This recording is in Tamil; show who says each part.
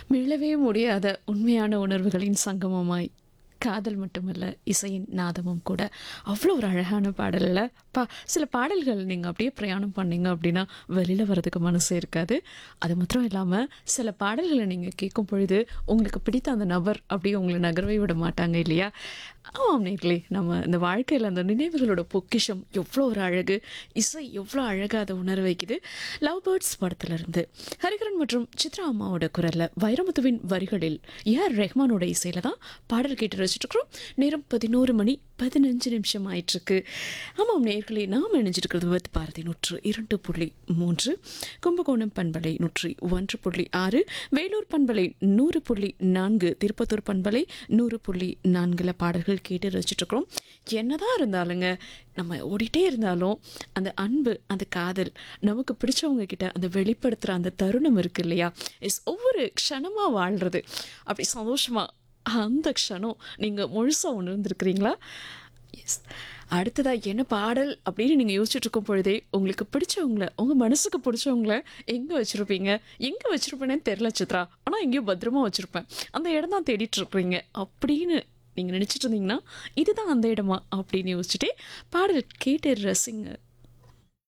Speaker 1: மீளவே முடியாத உண்மையான உணர்வுகளின் சங்கமமாய் காதல் மட்டுமல்ல இசையின் நாதமும் கூட அவ்வளோ ஒரு அழகான பாடலில் பா சில பாடல்கள் நீங்கள் அப்படியே பிரயாணம் பண்ணீங்க அப்படின்னா வெளியில் வர்றதுக்கு மனசே இருக்காது அது மாத்திரம் இல்லாமல் சில பாடல்களை நீங்கள் கேட்கும் பொழுது உங்களுக்கு பிடித்த அந்த நபர் அப்படியே உங்களை நகரவே விட மாட்டாங்க இல்லையா ஆமாம் நேர்களே நம்ம இந்த வாழ்க்கையில் அந்த நினைவுகளோட பொக்கிஷம் எவ்வளோ ஒரு அழகு இசை எவ்வளோ அழகாக அதை உணர வைக்குது லவ் பேர்ட்ஸ் படத்துலேருந்து ஹரிகரன் மற்றும் சித்ரா அம்மாவோட குரலில் வைரமுத்துவின் வரிகளில் ஏஆர் ரெஹ்மானோட இசையில் தான் பாடல் கேட்டு ரசிச்சுட்ருக்குறோம் நேரம் பதினோரு மணி பதினஞ்சு நிமிஷம் ஆயிட்டிருக்கு ஆமாம் நேர்களே நாம் இணைஞ்சிருக்கிறது வித் பாரதி நூற்று இரண்டு புள்ளி மூன்று கும்பகோணம் பண்பலை நூற்றி ஒன்று புள்ளி ஆறு வேலூர் பண்பலை நூறு புள்ளி நான்கு திருப்பத்தூர் பண்பலை நூறு புள்ளி நான்கில் பாடல்கள் கேட்டு ரசிச்சுட்ருக்குறோம் என்னதான் இருந்தாலுங்க நம்ம ஓடிட்டே இருந்தாலும் அந்த அன்பு அந்த காதல் நமக்கு பிடிச்சவங்க கிட்ட அந்த வெளிப்படுத்துகிற அந்த தருணம் இருக்கு இல்லையா இஸ் ஒவ்வொரு க்ஷணமாக வாழ்கிறது அப்படி சந்தோஷமாக அந்த க்ஷணம் நீங்கள் முழுசாக உணர்ந்துருக்கிறீங்களா எஸ் அடுத்ததாக என்ன பாடல் அப்படின்னு நீங்கள் யோசிச்சுட்டு இருக்கும் பொழுதே உங்களுக்கு பிடிச்சவங்கள உங்கள் மனசுக்கு பிடிச்சவங்கள எங்கே வச்சுருப்பீங்க எங்கே வச்சுருப்பேனே தெரில சித்ரா ஆனால் எங்கேயோ பத்திரமா வச்சுருப்பேன் அந்த இடம் தான் தேடிட்டு இருக்கிறீங்க அப்படின்னு நீங்கள் நினச்சிட்டு இருந்தீங்கன்னா இதுதான் அந்த இடமா அப்படின்னு யோசிச்சுட்டே பாடல் கேட்டு ரசிங்க